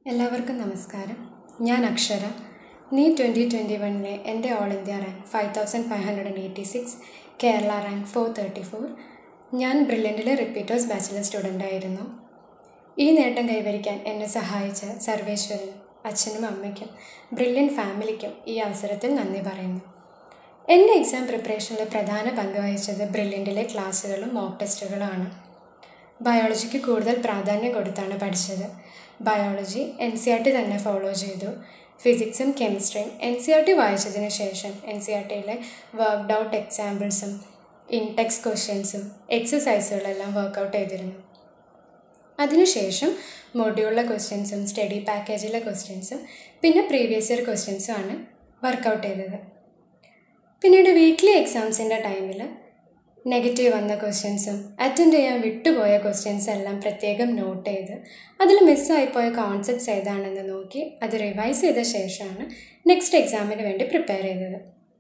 എല്ലാവർക്കും നമസ്കാരം ഞാൻ അക്ഷര നീ ട്വൻ്റി ട്വൻ്റി വണ്ണിലെ എൻ്റെ all India rank five thousand five hundred and eighty six Kerala rank four thirty four ഞാൻ ബ്രില്യൻറ്റിലെ റിപ്പീറ്റേഴ്സ് ബാച്ചിലർ സ്റ്റുഡൻ്റ് ആയിരുന്നു ഈ നേട്ടം കൈവരിക്കാൻ എന്നെ സഹായിച്ച സർവേശ്വരനും അച്ഛനും അമ്മയ്ക്കും ബ്രില്യൻ ഫാമിലിക്കും ഈ അവസരത്തിൽ നന്ദി പറയുന്നു എൻ്റെ എക്സാം പ്രിപ്പറേഷനിൽ പ്രധാന പങ്ക് വഹിച്ചത് ബ്രില്യൻറ്റിലെ ക്ലാസ്സുകളും മോക്ക് ടെസ്റ്റുകളുമാണ് ബയോളജിക്ക് കൂടുതൽ പ്രാധാന്യം കൊടുത്താണ് പഠിച്ചത് biology N C R T തന്നെ ഫോളോ ചെയ്തു ഫിസിക്സും കെമിസ്ട്രിയും എൻ സി ആർ ടി വായിച്ചതിന് ശേഷം എൻ സി ആർ ടിയിലെ വർക്ക്ഡ് ഔട്ട് എക്സാമ്പിൾസും ഇൻടെക്സ് ക്വസ്റ്റ്യൻസും എക്സസൈസുകളെല്ലാം വർക്കൗട്ട് ചെയ്തിരുന്നു അതിനുശേഷം മൊഡ്യൂളിലെ ക്വസ്റ്റ്യൻസും സ്റ്റഡി പാക്കേജിലെ ക്വസ്റ്റ്യൻസും പിന്നെ പ്രീവിയസ് ഇയർ ക്വസ്റ്റ്യൻസും ആണ് വർക്കൗട്ട് ചെയ്തത് പിന്നീട് വീക്ക്ലി എക്സാംസിൻ്റെ ടൈമിൽ നെഗറ്റീവ് വന്ന ക്വസ്റ്റ്യൻസും അറ്റൻഡ് ചെയ്യാൻ വിട്ടുപോയ ക്വസ്റ്റ്യൻസ് എല്ലാം പ്രത്യേകം നോട്ട് ചെയ്ത് അതിൽ മിസ്സായിപ്പോയ കോൺസെപ്റ്റ്സ് ഏതാണെന്ന് നോക്കി അത് റിവൈസ് ചെയ്ത ശേഷമാണ് നെക്സ്റ്റ് എക്സാമിന് വേണ്ടി പ്രിപ്പയർ ചെയ്തത്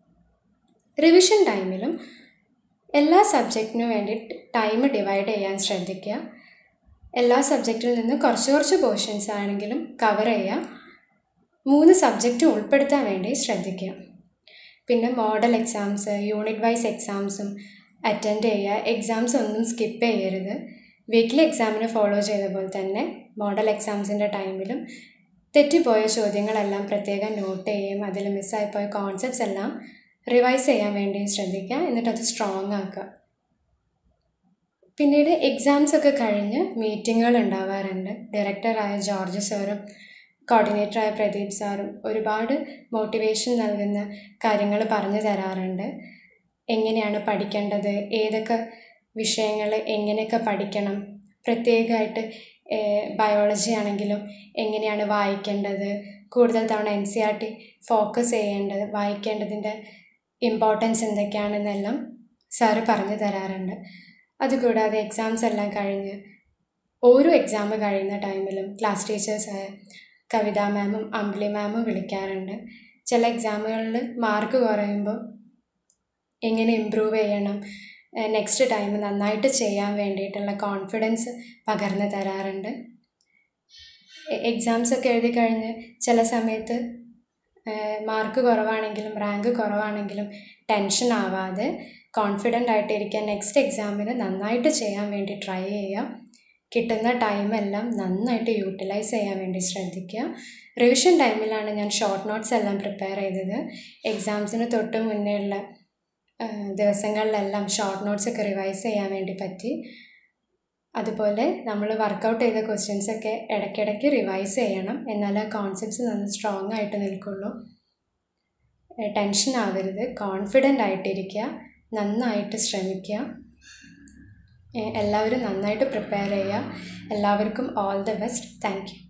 റിവിഷൻ ടൈമിലും എല്ലാ സബ്ജക്റ്റിനും വേണ്ടി ടൈം ഡിവൈഡ് ചെയ്യാൻ ശ്രദ്ധിക്കുക എല്ലാ സബ്ജക്റ്റിൽ നിന്ന് കുറച്ച് കുറച്ച് പോർഷൻസ് ആണെങ്കിലും കവർ ചെയ്യുക മൂന്ന് സബ്ജക്റ്റ് ഉൾപ്പെടുത്താൻ വേണ്ടി ശ്രദ്ധിക്കുക പിന്നെ മോഡൽ എക്സാംസ് യൂണിറ്റ് വൈസ് എക്സാംസും അറ്റൻഡ് ചെയ്യുക എക്സാംസ് ഒന്നും സ്കിപ്പ് ചെയ്യരുത് വീക്ക്ലി എക്സാമിന് ഫോളോ ചെയ്ത പോലെ തന്നെ മോഡൽ എക്സാംസിൻ്റെ ടൈമിലും തെറ്റിപ്പോയ ചോദ്യങ്ങളെല്ലാം പ്രത്യേകം നോട്ട് ചെയ്യുകയും അതിൽ മിസ്സായിപ്പോയ കോൺസെപ്റ്റ്സ് എല്ലാം റിവൈസ് ചെയ്യാൻ വേണ്ടി ശ്രദ്ധിക്കുക എന്നിട്ട് അത് സ്ട്രോങ് ആക്കുക പിന്നീട് എക്സാംസ് ഒക്കെ കഴിഞ്ഞ് മീറ്റിങ്ങുകൾ ഉണ്ടാവാറുണ്ട് ഡയറക്ടറായ ജോർജ് സാറും കോർഡിനേറ്ററായ പ്രദീപ് സാറും ഒരുപാട് മോട്ടിവേഷൻ നൽകുന്ന കാര്യങ്ങൾ പറഞ്ഞു തരാറുണ്ട് എങ്ങനെയാണ് പഠിക്കേണ്ടത് ഏതൊക്കെ വിഷയങ്ങൾ എങ്ങനെയൊക്കെ പഠിക്കണം പ്രത്യേകമായിട്ട് ബയോളജി ആണെങ്കിലും എങ്ങനെയാണ് വായിക്കേണ്ടത് കൂടുതൽ തവണ N C R T focus ചെയ്യേണ്ടത് വായിക്കേണ്ടതിൻ്റെ ഇമ്പോർട്ടൻസ് എന്തൊക്കെയാണെന്നെല്ലാം സാറ് പറഞ്ഞു തരാറുണ്ട് അതുകൂടാതെ എക്സാംസ് എല്ലാം കഴിഞ്ഞ് ഓരോ എക്സാം കഴിയുന്ന ടൈമിലും ക്ലാസ് ടീച്ചേഴ്സായ കവിത മാമും അമ്പിളി മാമും വിളിക്കാറുണ്ട് ചില എക്സാമുകളിൽ മാർക്ക് കുറയുമ്പോൾ എങ്ങനെ ഇമ്പ്രൂവ് ചെയ്യണം നെക്സ്റ്റ് ടൈം നന്നായിട്ട് ചെയ്യാൻ വേണ്ടിയിട്ടുള്ള കോൺഫിഡൻസ് പകർന്നു തരാറുണ്ട് എക്സാംസ് ഒക്കെ എഴുതി കഴിഞ്ഞ് ചില സമയത്ത് മാർക്ക് കുറവാണെങ്കിലും റാങ്ക് കുറവാണെങ്കിലും ടെൻഷൻ ആവാതെ കോൺഫിഡൻ്റ് ആയിട്ടിരിക്കാൻ നെക്സ്റ്റ് എക്സാമിന് നന്നായിട്ട് ചെയ്യാൻ വേണ്ടി ട്രൈ ചെയ്യുക കിട്ടുന്ന ടൈമെല്ലാം നന്നായിട്ട് യൂട്ടിലൈസ് ചെയ്യാൻ വേണ്ടി ശ്രദ്ധിക്കുക റിവിഷൻ ടൈമിലാണ് ഞാൻ ഷോർട്ട് നോട്ട്സ് എല്ലാം പ്രിപ്പയർ ചെയ്തത് എക്സാംസിന് തൊട്ട് മുന്നേ ഉള്ള ദിവസങ്ങളിലെല്ലാം ഷോർട്ട് നോട്ട്സ് ഒക്കെ റിവൈസ് ചെയ്യാൻ വേണ്ടി പറ്റി അതുപോലെ നമ്മൾ വർക്കൗട്ട് ചെയ്ത ക്വസ്റ്റ്യൻസ് ഒക്കെ ഇടയ്ക്കിടയ്ക്ക് റിവൈസ് ചെയ്യണം എന്നാലേ കോൺസെപ്റ്റ്സ് നന്ന് സ്ട്രോങ് ആയിട്ട് നിൽക്കുള്ളൂ ടെൻഷൻ ആവരുത് കോൺഫിഡൻ്റ് ആയിട്ടിരിക്കുക നന്നായിട്ട് ശ്രമിക്കുക എല്ലാവരും നന്നായിട്ട് പ്രിപ്പയർ ചെയ്യുക എല്ലാവർക്കും all the best thank U